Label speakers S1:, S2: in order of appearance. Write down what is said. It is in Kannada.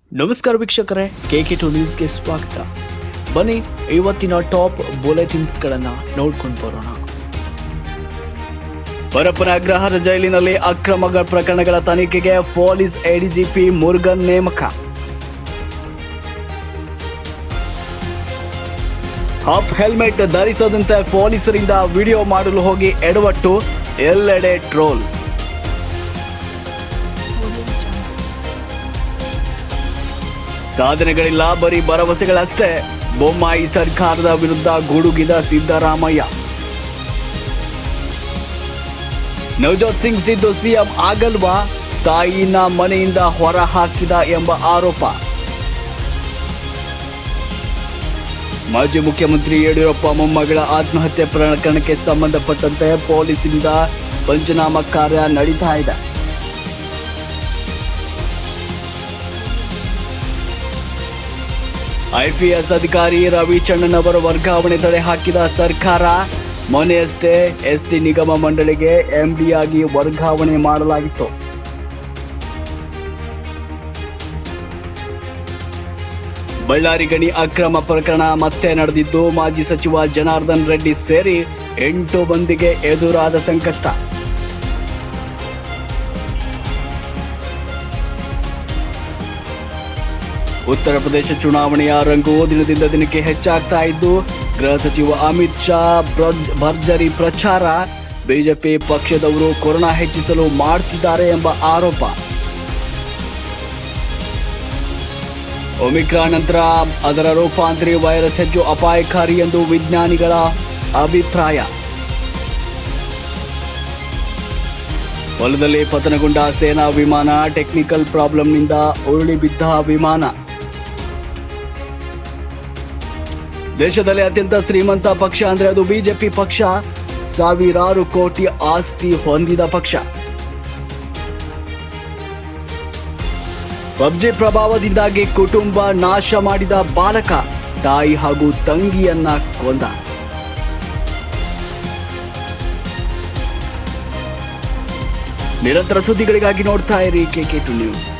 S1: ನಮಸ್ಕಾರ ವೀಕ್ಷಕರೇ ಕೆ ಕೆ ಟು ನ್ಯೂಸ್ಗೆ ಸ್ವಾಗತ ಬನ್ನಿ ಇವತ್ತಿನ ಟಾಪ್ ಬುಲೆಟಿನ್ಸ್ಗಳನ್ನು ನೋಡ್ಕೊಂಡು ಬರೋಣ ಪರಪ್ಪನ ಅಗ್ರಹಾರ ಜೈಲಿನಲ್ಲಿ ಅಕ್ರಮ ಪ್ರಕರಣಗಳ ತನಿಖೆಗೆ ಪೊಲೀಸ್ ಎಡಿಜಿಪಿ ಮುರುಗನ್ ನೇಮಕ ಹಾಫ್ ಹೆಲ್ಮೆಟ್ ಧರಿಸದಂತೆ ಪೊಲೀಸರಿಂದ ವಿಡಿಯೋ ಮಾಡಲು ಹೋಗಿ ಎಡವಟ್ಟು ಎಲ್ಲೆಡೆ ಟ್ರೋಲ್ ಸಾಧನೆಗಳಿಲ್ಲ ಬರೀ ಭರವಸೆಗಳಷ್ಟೇ ಬೊಮ್ಮಾಯಿ ಸರ್ಕಾರದ ವಿರುದ್ಧ ಗುಡುಗಿದ ಸಿದ್ದರಾಮಯ್ಯ ನವಜೋತ್ ಸಿಂಗ್ ಸಿದ್ದು ಸಿಎಂ ಆಗಲ್ವಾ ತಾಯಿನ ಮನೆಯಿಂದ ಹೊರ ಹಾಕಿದ ಎಂಬ ಆರೋಪ ಮಾಜಿ ಮುಖ್ಯಮಂತ್ರಿ ಯಡಿಯೂರಪ್ಪ ಮೊಮ್ಮಗಳ ಆತ್ಮಹತ್ಯೆ ಪ್ರಕರಣಕ್ಕೆ ಸಂಬಂಧಪಟ್ಟಂತೆ ಪೊಲೀಸರಿಂದ ಪಂಚನಾಮ ಕಾರ್ಯ ನಡೀತಾ ಇದೆ ಐಪಿಎಸ್ ಅಧಿಕಾರಿ ರವಿಚಂದ್ರನ್ ಅವರ ವರ್ಗಾವಣೆ ತಡೆ ಹಾಕಿದ ಸರ್ಕಾರ ಮೊನ್ನೆಯಷ್ಟೇ ಎಸ್ಟಿ ನಿಗಮ ಮಂಡಳಿಗೆ ಎಂಡಿಯಾಗಿ ವರ್ಗಾವಣೆ ಮಾಡಲಾಗಿತ್ತು ಬಳ್ಳಾರಿ ಗಣಿ ಅಕ್ರಮ ಪ್ರಕರಣ ಮತ್ತೆ ನಡೆದಿದ್ದು ಮಾಜಿ ಸಚಿವ ಜನಾರ್ದನ್ ರೆಡ್ಡಿ ಸೇರಿ ಎಂಟು ಮಂದಿಗೆ ಎದುರಾದ ಸಂಕಷ್ಟ ಉತ್ತರ ಪ್ರದೇಶ ಚುನಾವಣೆಯ ರಂಗು ದಿನದಿಂದ ದಿನಕ್ಕೆ ಹೆಚ್ಚಾಗ್ತಾ ಇದ್ದು ಗೃಹ ಸಚಿವ ಅಮಿತ್ ಶಾ ಬ್ರಜ್- ಭರ್ಜರಿ ಪ್ರಚಾರ ಬಿಜೆಪಿ ಪಕ್ಷದವರು ಕೊರೋನಾ ಹೆಚ್ಚಿಸಲು ಮಾಡ್ತಿದ್ದಾರೆ ಎಂಬ ಆರೋಪ ಒಮಿಕ್ರಾನ್ ನಂತರ ಅದರ ರೂಪಾಂತರಿ ವೈರಸ್ ಹೆಚ್ಚು ಅಪಾಯಕಾರಿ ಎಂದು ವಿಜ್ಞಾನಿಗಳ ಅಭಿಪ್ರಾಯ ಹೊಲದಲ್ಲಿ ಪತನಗೊಂಡ ಸೇನಾ ವಿಮಾನ ಟೆಕ್ನಿಕಲ್ ಪ್ರಾಬ್ಲಮ್ನಿಂದ ಉರುಳಿ ಬಿದ್ದ ವಿಮಾನ ದೇಶದಲ್ಲಿ ಅತ್ಯಂತ ಶ್ರೀಮಂತ ಪಕ್ಷ ಅಂದ್ರೆ ಅದು ಬಿಜೆಪಿ ಪಕ್ಷ ಸಾವಿರಾರು ಕೋಟಿ ಆಸ್ತಿ ಹೊಂದಿದ ಪಕ್ಷ ಪಬ್ಜಿ ಪ್ರಭಾವದಿಂದಾಗಿ ಕುಟುಂಬ ನಾಶ ಮಾಡಿದ ಬಾಲಕ ತಾಯಿ ಹಾಗೂ ತಂಗಿಯನ್ನ ಕೊಂದ ನಿರಂತರ ಸುದ್ದಿಗಳಿಗಾಗಿ ನೋಡ್ತಾ ಇರಿ ಕೆ ಕೆ ಟು ನ್ಯೂಸ್